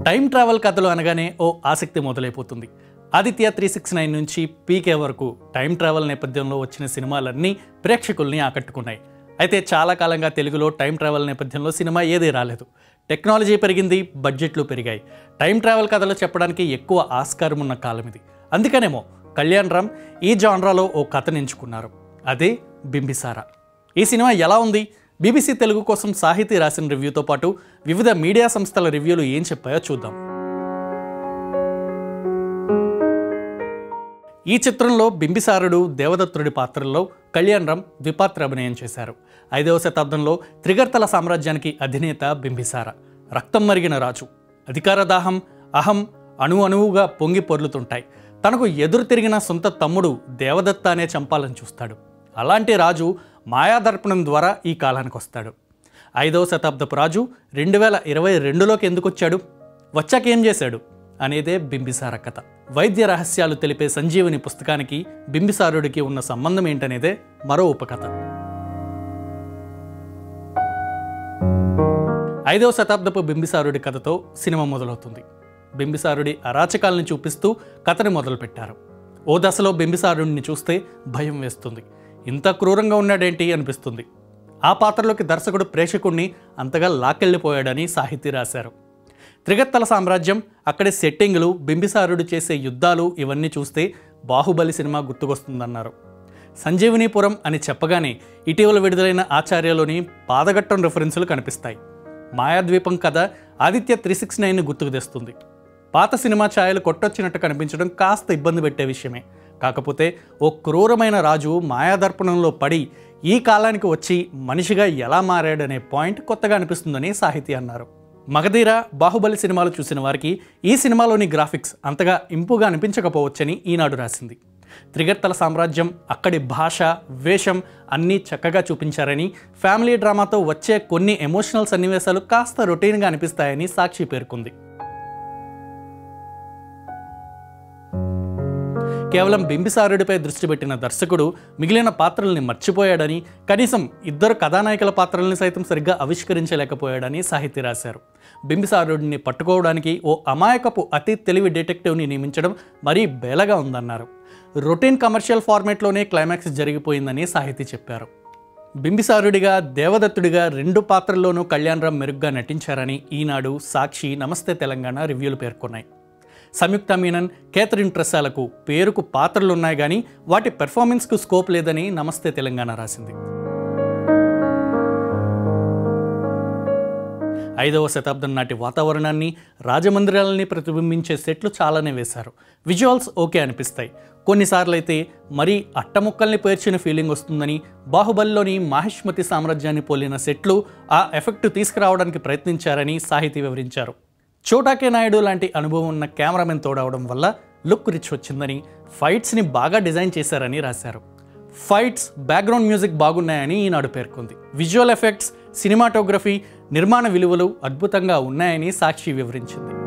time travel కథలు అనగానే ఓ ఆసక్తి మొదలైపోతుంది ఆదిత్య త్రీ సిక్స్ నైన్ నుంచి పీకే వరకు టైం ట్రావెల్ నేపథ్యంలో వచ్చిన సినిమాలన్నీ ప్రేక్షకుల్ని ఆకట్టుకున్నాయి అయితే చాలా కాలంగా తెలుగులో టైం ట్రావెల్ నేపథ్యంలో సినిమా ఏదీ రాలేదు టెక్నాలజీ పెరిగింది బడ్జెట్లు పెరిగాయి టైం ట్రావెల్ కథలు చెప్పడానికి ఎక్కువ ఆస్కారం ఉన్న కాలం ఇది అందుకనేమో కళ్యాణ్ రామ్ ఈ జాన్రాలో ఓ కథను ఎంచుకున్నారు అదే బింబిసారా ఈ సినిమా ఎలా ఉంది బీబీసీ తెలుగు కోసం సాహితీ రాసిన రివ్యూతో పాటు వివిధ మీడియా సంస్థల రివ్యూలు ఏం చెప్పాయో చూద్దాం ఈ చిత్రంలో బింబిసారుడు దేవదత్తుడి పాత్రల్లో కళ్యాణ్ రామ్ ద్విపాత్ర అభినయం చేశారు ఐదవ శతాబ్దంలో త్రిగర్తల సామ్రాజ్యానికి అధినేత బింబిసార రక్తం మరిగిన రాజు అధికార దాహం అహం అణు అణువుగా పొంగి పొర్లుతుంటాయి తనకు ఎదురు తిరిగిన సొంత తమ్ముడు దేవదత్త అనే చంపాలని చూస్తాడు అలాంటి రాజు మాయాదర్పణం ద్వారా ఈ కాలానికి వస్తాడు ఐదవ శతాబ్దపు రాజు రెండు వేల ఇరవై రెండులోకి ఎందుకు వచ్చాడు వచ్చాక ఏం చేశాడు అనేదే బింబిసార కథ వైద్య రహస్యాలు తెలిపే సంజీవుని పుస్తకానికి బింబిసారుడికి ఉన్న సంబంధం ఏంటనేదే మరో ఉపకథ ఐదవ శతాబ్దపు బింబిసారుడి కథతో సినిమా మొదలవుతుంది బింబిసారుడి అరాచకాలను చూపిస్తూ కథని మొదలుపెట్టారు ఓ దశలో బింబిసారుడిని చూస్తే భయం వేస్తుంది ఇంత క్రూరంగా ఉన్నాడేంటి అనిపిస్తుంది ఆ పాత్రలోకి దర్శకుడు ప్రేక్షకుణ్ణి అంతగా లాక్కెళ్ళిపోయాడని సాహితీ రాశారు త్రిగత్తల సామ్రాజ్యం అక్కడి సెట్టింగులు బింబిసారుడు చేసే యుద్ధాలు ఇవన్నీ చూస్తే బాహుబలి సినిమా గుర్తుకొస్తుందన్నారు సంజీవనీపురం అని చెప్పగానే ఇటీవల విడుదలైన ఆచార్యలోని పాదఘట్టం రెఫరెన్సులు కనిపిస్తాయి మాయాద్వీపం కథ ఆదిత్య త్రీ సిక్స్ నైన్ గుర్తుకు తెస్తుంది పాత సినిమా ఛాయలు కొట్టొచ్చినట్టు కనిపించడం కాస్త ఇబ్బంది పెట్టే విషయమే కాకపోతే ఓ క్రూరమైన రాజు మాయాదర్పణంలో పడి ఈ కాలానికి వచ్చి మనిషిగా ఎలా మారాడనే పాయింట్ కొత్తగా అనిపిస్తుందని సాహితీ అన్నారు మగధీర బాహుబలి సినిమాలు చూసిన వారికి ఈ సినిమాలోని గ్రాఫిక్స్ అంతగా ఇంపుగా అనిపించకపోవచ్చని ఈనాడు రాసింది త్రిగర్తల సామ్రాజ్యం అక్కడి భాష వేషం అన్నీ చక్కగా చూపించారని ఫ్యామిలీ డ్రామాతో వచ్చే కొన్ని ఎమోషనల్ సన్నివేశాలు కాస్త రొటీన్గా అనిపిస్తాయని సాక్షి పేర్కొంది కేవలం బింబిసారుడిపై దృష్టి పెట్టిన దర్శకుడు మిగిలిన పాత్రల్ని మర్చిపోయాడని కనీసం ఇద్దరు కథానాయకుల పాత్రల్ని సైతం సరిగ్గా ఆవిష్కరించలేకపోయాడని సాహితీ రాశారు బింబిసారుడిని పట్టుకోవడానికి ఓ అమాయకపు అతి తెలివి డిటెక్టివ్ని నియమించడం మరీ బేలగా ఉందన్నారు రొటీన్ కమర్షియల్ ఫార్మేట్లోనే క్లైమాక్స్ జరిగిపోయిందని సాహితీ చెప్పారు బింబిసారుడిగా దేవదత్తుడిగా రెండు పాత్రల్లోనూ కళ్యాణ్ రామ్ మెరుగ్గా నటించారని ఈనాడు సాక్షి నమస్తే తెలంగాణ రివ్యూలు పేర్కొన్నాయి సంయుక్త మీనన్ కేథరిన్ ట్రెస్సాలకు పేరుకు పాత్రలున్నాయి కానీ వాటి పెర్ఫార్మెన్స్కు స్కోప్ లేదని నమస్తే తెలంగాణ రాసింది ఐదవ శతాబ్దం నాటి వాతావరణాన్ని రాజమందిరాలని ప్రతిబింబించే సెట్లు చాలానే వేశారు విజువల్స్ ఓకే అనిపిస్తాయి కొన్నిసార్లు అయితే మరీ అట్టముక్కల్ని పేర్చిన ఫీలింగ్ వస్తుందని బాహుబలిలోని మాహిష్మతి సామ్రాజ్యాన్ని పోలిన సెట్లు ఆ ఎఫెక్ట్ తీసుకురావడానికి ప్రయత్నించారని సాహితీ వివరించారు చోటాకే నాయుడు లాంటి అనుభవం ఉన్న కెమెరామెన్ తోడవడం వల్ల లుక్ రిచ్ వచ్చిందని ఫైట్స్ని బాగా డిజైన్ చేశారని రాశారు ఫైట్స్ బ్యాక్గ్రౌండ్ మ్యూజిక్ బాగున్నాయని ఈనాడు పేర్కొంది విజువల్ ఎఫెక్ట్స్ సినిమాటోగ్రఫీ నిర్మాణ విలువలు అద్భుతంగా ఉన్నాయని సాక్షి వివరించింది